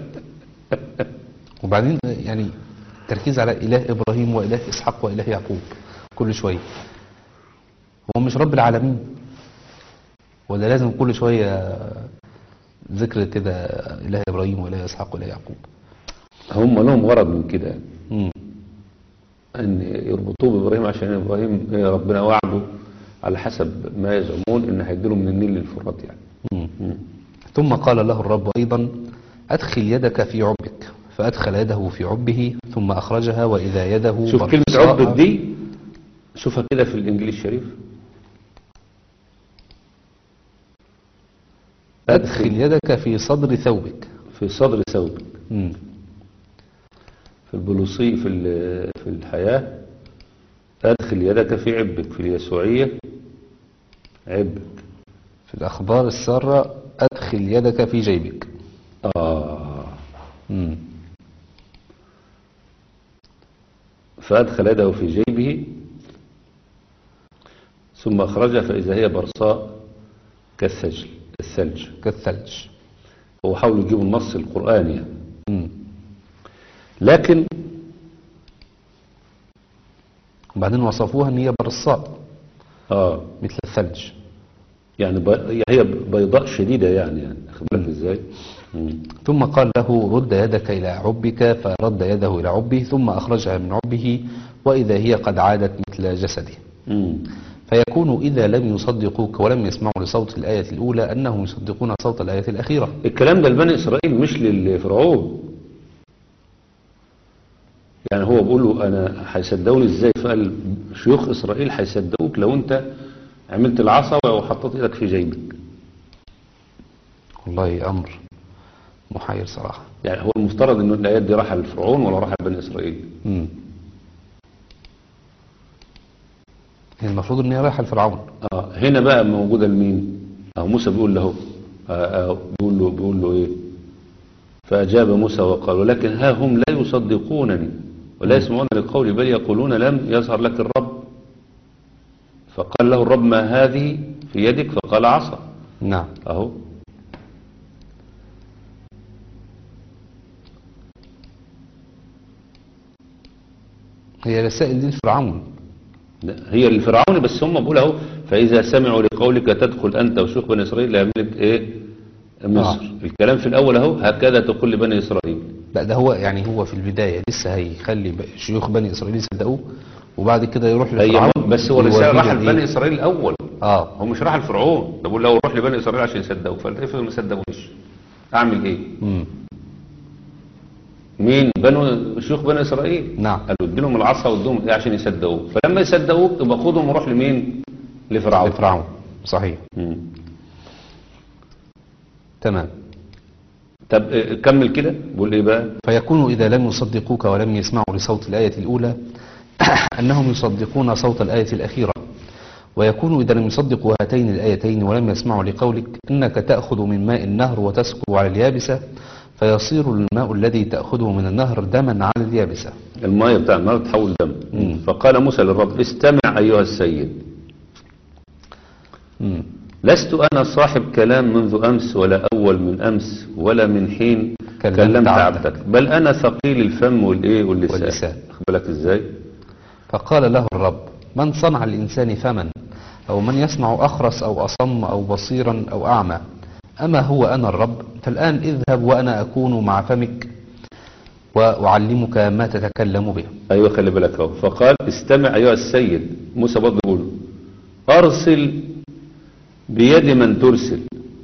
وبعدين يعني تركيز على إله إبراهيم وإله إسحاق وإله يعقوب كل شوية هو مش رب العالمين ولا لازم كل شوية ذكر كده إله إبراهيم وإله إسحاق وإله يعقوب هم لهم غرض من كده مم. أن يربطوه بإبراهيم عشان إبراهيم ربنا وعده على حسب ما يزعمون إن هيديله من النيل للفرات يعني مم. مم. ثم قال له الرب أيضا أدخل يدك في عبك فأدخل يده في عبه ثم أخرجها وإذا يده شوف كلمة برصاء- عبد دي شوفها كده في الإنجيل الشريف أدخل يدك في صدر ثوبك في صدر ثوبك مم. في البلوصي في ال- في الحياة أدخل يدك في عبك في اليسوعية عبك في الأخبار السارة أدخل يدك في جيبك آه مم. فأدخل يده في جيبه ثم أخرجها فإذا هي برصاء كالثلج الثلج كالثلج هو حاولوا يجيبوا النص القرآني يعني. مم. لكن وبعدين وصفوها ان هي برصاء آه مثل الثلج يعني ب- هي بيضاء شديدة يعني يعني أخد بالك إزاي مم. ثم قال له رد يدك إلى عبك فرد يده إلى عبه ثم أخرجها من عبه وإذا هي قد عادت مثل جسده مم. فيكون إذا لم يصدقوك ولم يسمعوا لصوت الآية الأولى أنهم يصدقون صوت الآية الأخيرة الكلام ده لبني إسرائيل مش للفرعون يعني هو بيقول له أنا هيصدقوني إزاي فقال شيوخ إسرائيل هيصدقوك لو أنت عملت العصا وحطيت إيدك في جيبك والله أمر محير صراحة يعني هو المفترض إنه الآيات دي راحة للفرعون ولا راحة لبني إسرائيل مم. هي المفروض ان هي رايحة لفرعون آه هنا بقى موجودة لمين أهو موسى بيقول له آه آه بيقول له بيقول له إيه فأجاب موسى وقال ولكن ها هم لا يصدقونني ولا يسمعون لقولي بل يقولون لم يظهر لك الرب فقال له الرب ما هذه في يدك فقال عصا نعم أهو هي رسائل دي لفرعون لا، هي الفرعون بس هم بيقولوا اهو فإذا سمعوا لقولك تدخل أنت وشيوخ بني إسرائيل ليملك إيه مصر آه. الكلام في الأول أهو هكذا تقول لبني إسرائيل لا ده هو يعني هو في البداية لسه هيخلي ب- شيوخ بني إسرائيل يصدقوه وبعد كده يروح هي لفرعون بس هو الرسالة راح ويوريه لبني إيه؟ إسرائيل الأول اه هو مش راح لفرعون ده بيقول له روح لبني إسرائيل عشان يصدقوك فقلت افرض ما صدقونيش أعمل إيه مم. مين بنو شيوخ بني إسرائيل نعم قالوا اديلهم العصا وادوهم إيه عشان يصدقوك فلما يصدقوك يبقى خدهم وروح لمين لفرعون لفرعون صحيح مم. تمام طب إيه، كمل كده بيقول إيه بقى فيكون إذا لم يصدقوك ولم يسمعوا لصوت الآية الأولى أنهم يصدقون صوت الآية الأخيرة ويكون إذا لم يصدقوا هاتين الآيتين ولم يسمعوا لقولك إنك تأخذ من ماء النهر وتسكب على اليابسة فيصير الماء الذي تأخذه من النهر دما على اليابسة الماء بتاع النار تحول دم مم. فقال موسى للرب استمع أيها السيد مم. لست أنا صاحب كلام منذ أمس ولا أول من أمس ولا من حين كلمت كلمت عبدك. عبدك بل أنا ثقيل الفم والإيه واللسان واللسان. خد بالك إزاي فقال له الرب من صنع الإنسان فما أو من يصنع أخرس أو أصم أو بصيرا أو أعمى أما هو أنا الرب فالآن اذهب وأنا أكون مع فمك وأعلمك ما تتكلم به أيوة خلي بالك أهو فقال استمع أيها السيد موسى برضه يقول أرسل بيد من ترسل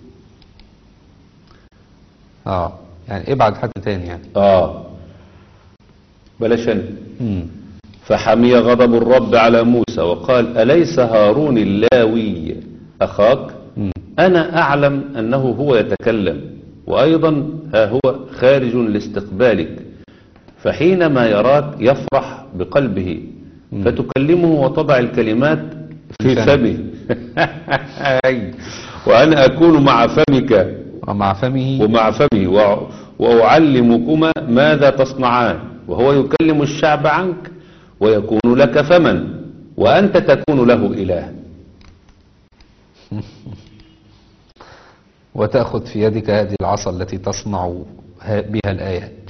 آه يعني ابعد حد تاني يعني آه بلاش أنا مم. فحمي غضب الرب على موسى وقال أليس هارون اللاوي أخاك مم. أنا أعلم أنه هو يتكلم وأيضا ها هو خارج لاستقبالك فحينما يراك يفرح بقلبه فتكلمه وطبع الكلمات في في فمه وأنا أكون مع فمك ومع فمه ومع فمه وأ- وأعلمكما ماذا تصنعان وهو يكلم الشعب عنك ويكون لك فما وأنت تكون له إله وتأخذ في يدك هذه العصا التي تصنع ها- بها الآيات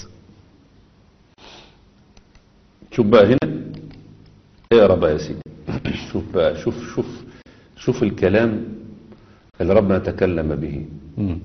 شوف بقى هنا اقرا بقى يا سيدي شوف بقى شوف شوف شوف الكلام اللي ربنا تكلم به مم.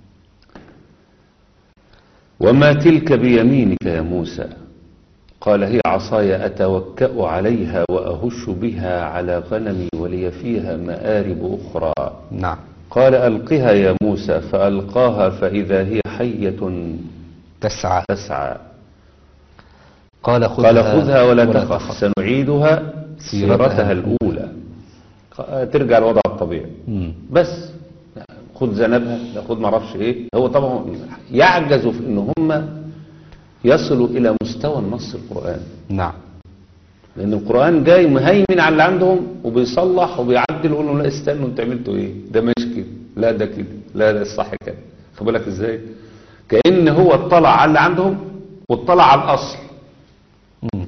وما تلك بيمينك يا موسى قال هي عصاي أتوكأ عليها وأهش بها على غنمي ولي فيها مآرب أخرى نعم قال ألقها يا موسى فألقاها فإذا هي حية تسعى تسعى قال خذها, قال خذها ولا تخف سنعيدها سيرتها سيرتها الأولى ق- ترجع الوضع الطبيعي مم. بس خد ذنبها لا خد ما اعرفش ايه هو طبعا يعجزوا في ان هم يصلوا الى مستوى النص القرآني نعم لان القرآن جاي مهيمن على اللي عندهم وبيصلح وبيعدل ويقول لهم لا استنوا انتوا عملتوا ايه ده مش كده لا ده كده لا ده الصح كده خد بالك ازاي كأن هو اطلع على اللي عندهم واطلع على الاصل مم.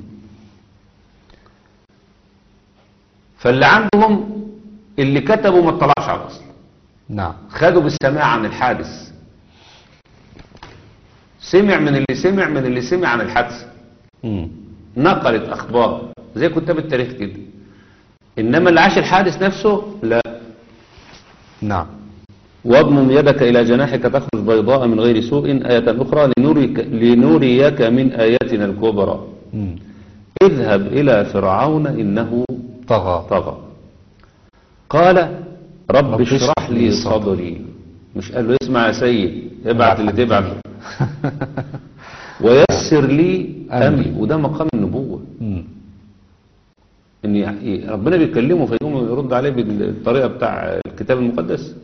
فاللي عندهم اللي كتبوا ما اطلعش على الاصل نعم خدوا بالسماع عن الحادث سمع من اللي سمع من اللي سمع عن الحادث مم. نقلت اخبار زي كتاب التاريخ كده انما اللي عاش الحادث نفسه لا نعم واضمم يدك الى جناحك تخرج بيضاء من غير سوء آية اخرى لنريك, لنريك من آياتنا الكبرى مم. اذهب الى فرعون انه طغى طغى قال رب رب اشرح لي صدري مش قال له اسمع يا سيد ابعت اللي تبعته ويسر لي أمري. امري وده مقام النبوه مم. ان يعني ربنا بيكلمه فيقوم يرد عليه بالطريقه بتاع الكتاب المقدس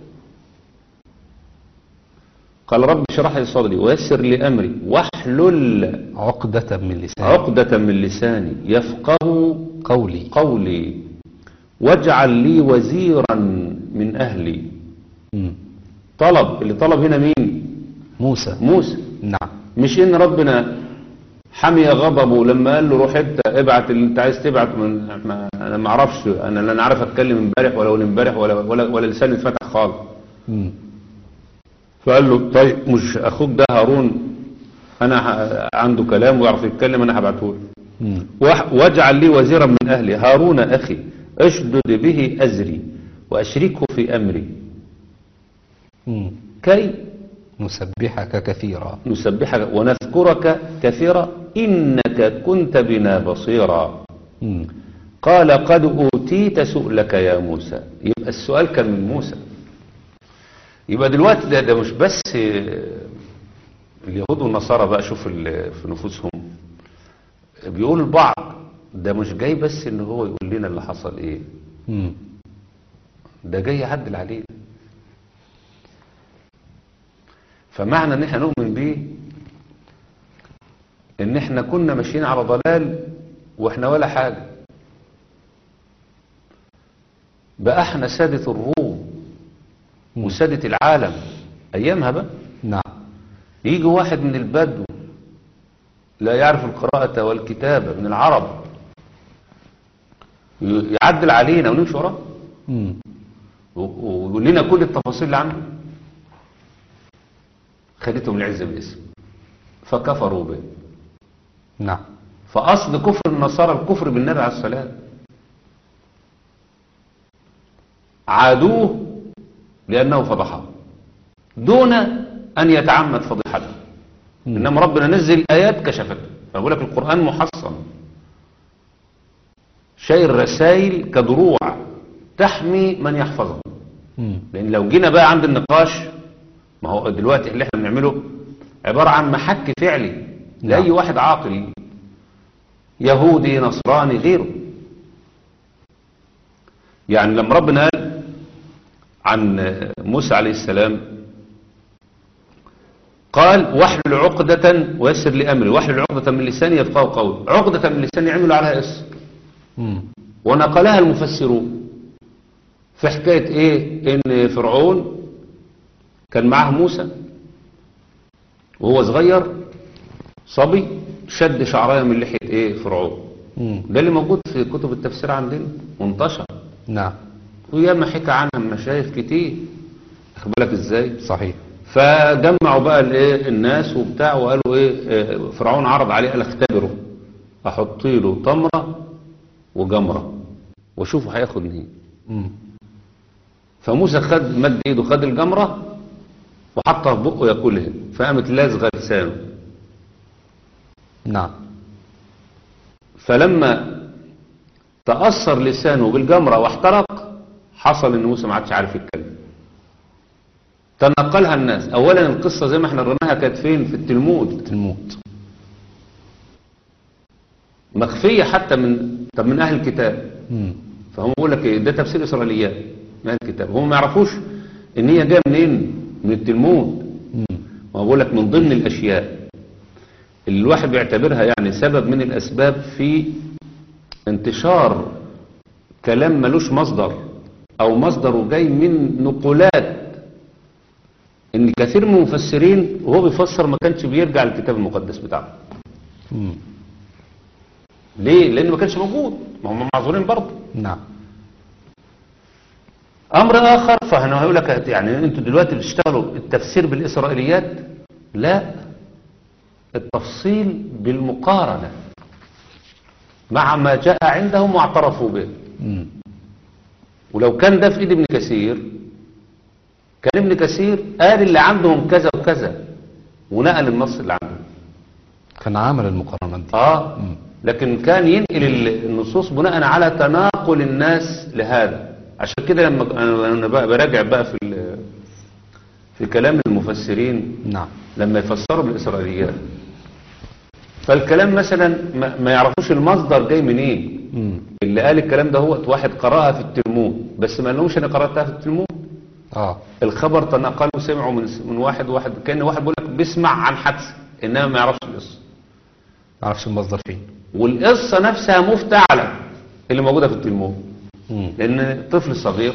قال رب اشرح لي صدري ويسر لي امري واحلل عقدة من لسان عقدة من لساني يفقه قولي قولي واجعل لي وزيرا من اهلي مم. طلب اللي طلب هنا مين موسى موسى نعم مش ان ربنا حمي غضبه لما قال له روح انت ابعت اللي انت عايز تبعت من ما انا ما اعرفش انا لا انا عارف اتكلم امبارح ولا اول امبارح ولا ولا ولا لساني اتفتح خالص مم. فقال له طيب مش اخوك ده هارون انا ه- عنده كلام ويعرف يتكلم انا هبعته له مم. وح- واجعل لي وزيرا من اهلي هارون اخي اشدد به ازري واشركه في امري مم. كي نسبحك كثيرا نسبحك ونذكرك كثيرا انك كنت بنا بصيرا مم. قال قد اوتيت سؤلك يا موسى يبقى السؤال كان من موسى يبقى دلوقتي ده, ده مش بس آه، اليهود والنصارى بقى شوف ال- في نفوسهم بيقول البعض ده مش جاي بس ان هو يقول لنا اللي حصل ايه مم. ده جاي يعدل علينا فمعنى ان احنا نؤمن بيه ان احنا كنا ماشيين على ضلال واحنا ولا حاجة بقى احنا سادة الروم وسادة العالم ايامها بقى نعم يجي واحد من البدو لا يعرف القراءة والكتابة من العرب ي- يعدل علينا ونمشي وراه مم. و- ويقول لنا كل التفاصيل اللي عنده خدتهم العزة بالاسم فكفروا به نعم فأصل كفر النصارى الكفر بالنبي عليه السلام عادوه لأنه فضحه دون أن يتعمد فضيحته مم. إنما ربنا نزل آيات كشفته فبقول لك القرآن محصن شايل رسائل كدروع تحمي من يحفظه مم. لان لو جينا بقى عند النقاش ما هو دلوقتي اللي احنا بنعمله عبارة عن محك فعلي لأي نعم. واحد عاقل يهودي نصراني غيره يعني لما ربنا قال عن موسى عليه السلام قال واحلل عقدة ويسر لأمري واحلل عقدة من لساني يفقهوا قولي عقدة من لساني عملوا عليها اسم مم. ونقلها المفسرون في حكاية ايه ان فرعون كان معاه موسى وهو صغير صبي شد شعرايه من لحيه ايه فرعون مم. ده اللي موجود في كتب التفسير عندنا وانتشر نعم وياما حكى عنها مشايخ كتير واخد بالك ازاي صحيح فجمعوا بقى الايه الناس وبتاع وقالوا ايه آه، فرعون عرض عليه قال اختبره احط له تمره وجمره واشوفه هياخد منين مم. فموسى خد مد ايده خد الجمره وحطها في بقه ياكلها فقامت لازغه لسانه نعم فلما تأثر لسانه بالجمرة واحترق حصل ان موسى ما عادش عارف يتكلم تنقلها الناس اولا القصة زي ما احنا قريناها كانت فين في التلمود الموت مخفية حتى من طب من اهل الكتاب مم. فهم بيقول لك ايه ده تفسير اسرائيليات من اهل الكتاب هم ما يعرفوش ان هي جايه منين من التلمود مم. ما بقول لك من ضمن الاشياء اللي الواحد بيعتبرها يعني سبب من الاسباب في انتشار كلام ملوش مصدر او مصدره جاي من نقولات ان كثير من المفسرين وهو بيفسر ما كانش بيرجع للكتاب المقدس بتاعه مم. ليه لان ما كانش موجود ما هم معذورين برضه نعم امر اخر فانا هقول لك يعني انتوا دلوقتي بتشتغلوا التفسير بالاسرائيليات لا التفصيل بالمقارنه مع ما جاء عندهم واعترفوا به مم. ولو كان ده في ايد ابن كثير كان ابن كثير قال اللي عندهم كذا وكذا ونقل النص اللي عنده كان عامل المقارنات دي اه مم. لكن كان ينقل ال- النصوص بناء على تناقل الناس لهذا عشان كده لما انا أنا بقى براجع بقى في ال- في كلام المفسرين نعم لما يفسروا بالاسرائيليات فالكلام مثلا ما, ما يعرفوش المصدر جاي منين مم. اللي قال الكلام ده هو واحد قراها في التلمود بس ما لهمش انا قراتها في التلمود اه الخبر تنقله سمعوا من من واحد واحد كان واحد بيقول لك بيسمع عن حدث انما ما يعرفش القصه ما اعرفش المصدر فين والقصه نفسها مفتعله اللي موجوده في التلمود مم. لان طفل صغير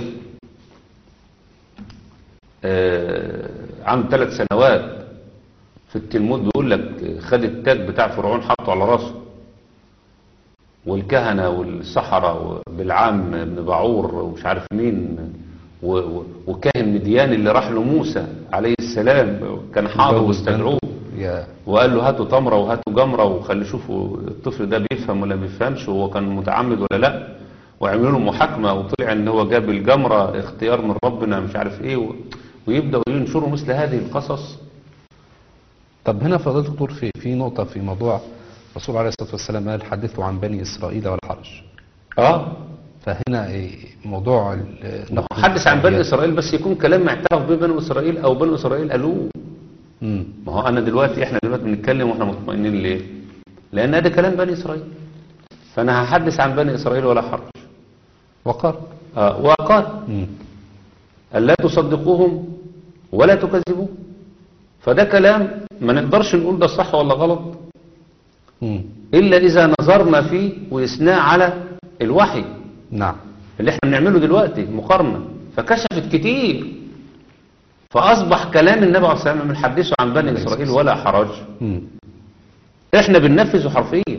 آه، عنده ثلاث سنوات في التلمود بيقول لك خد التاج بتاع فرعون حطه على راسه والكهنة والسحرة بالعام بن باعور ومش عارف مين و- و- وكاهن مديان اللي راح له موسى عليه السلام كان حاضر جوز واستدعوه بنته. يا وقال له هاتوا تمرة وهاتوا جمرة وخلي شوفوا الطفل ده بيفهم ولا بيفهمش وهو كان متعمد ولا لا وعملوا له محاكمة وطلع ان هو جاب الجمرة اختيار من ربنا مش عارف ايه و... ويبدأوا ينشروا مثل هذه القصص طب هنا فضيلة الدكتور في في نقطة في موضوع الرسول عليه الصلاة والسلام قال حدثوا عن بني إسرائيل ولا حرج اه فهنا إيه موضوع ال- نقل حدث عن بني الإسرائيليات. اسرائيل بس يكون كلام اعترف به بني اسرائيل او بني اسرائيل قالوه مم. ما هو انا دلوقتي احنا دلوقتي بنتكلم واحنا مطمئنين ليه لان ده كلام بني اسرائيل فانا هحدث عن بني اسرائيل ولا حرج وقال آه وقال مم. ألا تصدقوهم ولا تكذبوه فده كلام ما نقدرش نقول ده صح ولا غلط مم. إلا إذا نظرنا فيه وقسناه على الوحي نعم اللي احنا بنعمله دلوقتي مقارنة فكشفت كتير فأصبح كلام النبي عليه الصلاة والسلام من حدثه عن بني إسرائيل ولا حرج مم. احنا بننفذه حرفيا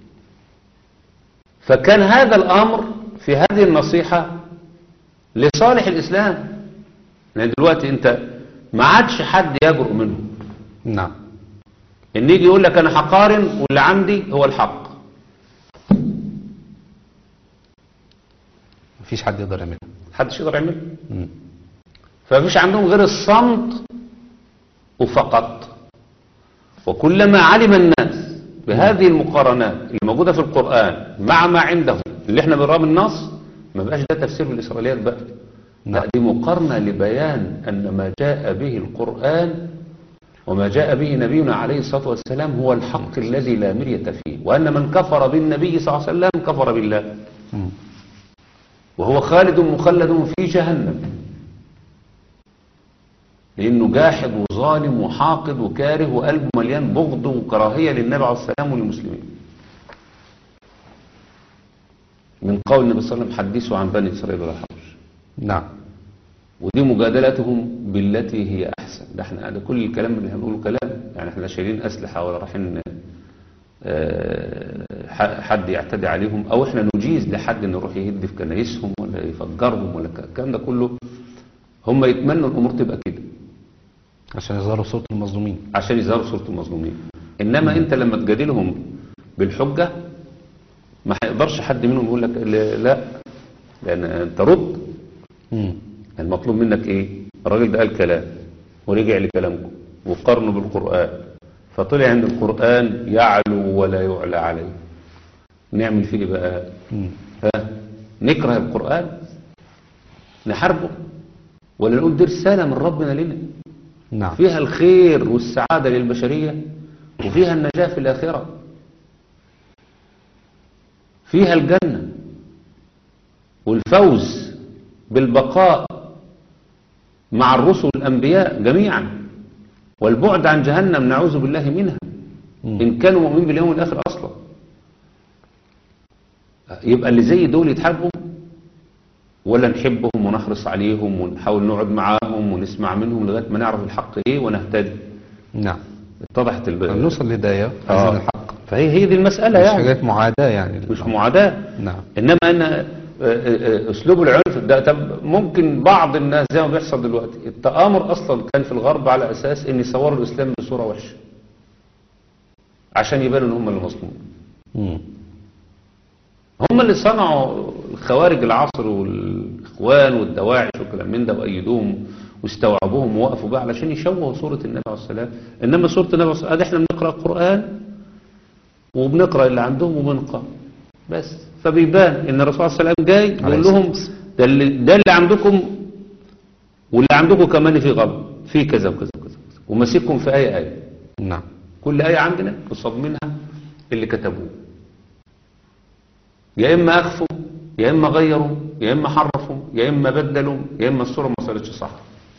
فكان هذا الأمر في هذه النصيحة لصالح الإسلام لأن دلوقتي أنت ما عادش حد يجرؤ منه نعم ان يجي يقول لك انا هقارن واللي عندي هو الحق مفيش حد يقدر يعملها محدش يقدر يعمله مم. فمفيش عندهم غير الصمت وفقط وكلما علم الناس بهذه المقارنات اللي موجودة في القرآن مع ما عندهم اللي احنا بنراه من النص ما بقاش ده تفسير بالإسرائيليات بقى لا دي مقارنة لبيان أن ما جاء به القرآن وما جاء به نبينا عليه الصلاة والسلام هو الحق الذي لا مرية فيه وأن من كفر بالنبي صلى الله عليه وسلم كفر بالله مم. وهو خالد مخلد في جهنم لأنه جاحد وظالم وحاقد وكاره وقلبه مليان بغض وكراهية للنبي عليه السلام وللمسلمين من قول النبي صلى الله عليه وسلم حدثوا عن بني إسرائيل ولا حرج نعم ودي مجادلتهم بالتي هي أحسن بالعكس ده احنا ده كل الكلام اللي هنقوله كلام يعني احنا لا شايلين اسلحه ولا رايحين آه، ح- حد يعتدي عليهم او احنا نجيز لحد انه يروح يهد في كنايسهم ولا يفجرهم ولا ك- الكلام ده كله هم يتمنوا الامور تبقى كده عشان يظهروا صوت المظلومين عشان يظهروا صورة المظلومين انما انت لما تجادلهم بالحجة ما هيقدرش حد منهم يقول لك لا لا، لان انت رد مم. المطلوب منك ايه الراجل ده قال كلام ورجع لكلامكم وقارنه بالقرآن فطلع عند القرآن يعلو ولا يعلى عليه نعمل فيه إيه بقى مم. ها نكره القرآن نحاربه ولا نقول دي رسالة من ربنا لنا نعم فيها الخير والسعادة للبشرية وفيها النجاة في الآخرة فيها الجنة والفوز بالبقاء مع الرسل والأنبياء جميعا والبعد عن جهنم نعوذ بالله منها مم. إن كانوا مؤمنين باليوم الآخر أصلا يبقى اللي زي دول يتحاربوا ولا نحبهم ونحرص عليهم ونحاول نقعد معاهم ونسمع منهم لغاية ما نعرف الحق ايه ونهتدي نعم اتضحت ال- نوصل لهداية آه. عايزين الحق فهي هي دي المسألة مش يعني حاجات معاداة يعني مش معاداة نعم انما ان آه، آه، آه، اسلوب العنف ده طب ممكن بعض الناس زي ما بيحصل دلوقتي التآمر اصلا كان في الغرب على اساس ان يصوروا الاسلام بصورة وحشة عشان يبانوا ان هم اللي مظلومين مم. هم اللي صنعوا الخوارج العصر والاخوان والدواعش والكلام من ده وايدوهم واستوعبوهم ووقفوا بقى علشان يشوهوا صورة النبي عليه السلام انما صورة النبي عليه السلام احنا بنقرأ القرآن وبنقرأ اللي عندهم وبنقرأ بس فبيبان ان الرسول صلى الله عليه وسلم جاي عليه يقول لهم الصلاة ده اللي, ده اللي عندكم واللي عندكم كمان في غلط في كذا وكذا وكذا ومسيكم في آية آية نعم كل آية عندنا قصاد منها اللي كتبوه يا إما أخفوا يا إما غيروا يا إما حرفوا يا إما بدلوا يا إما الصورة ما صارتش صح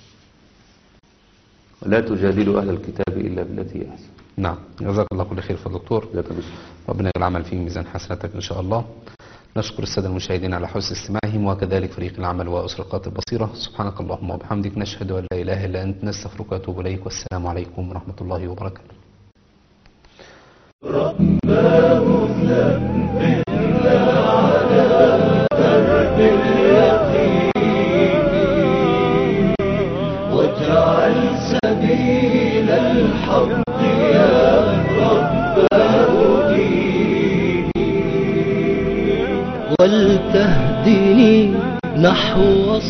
ولا تجادلوا أهل الكتاب إلا بالتي هي أحسن نعم جزاك الله كل خير فضل دكتور ذاك الرسول. ربنا يجعل العمل في ميزان حسناتك إن شاء الله نشكر السادة المشاهدين على حسن استماعهم وكذلك فريق العمل وأسرقات البصيرة سبحانك اللهم وبحمدك نشهد أن لا إله إلا أنت نستغفرك ونتوب إليك والسلام عليكم ورحمة الله وبركاته واجعل سبيل الحق يا رب هديني ولتهدني نحو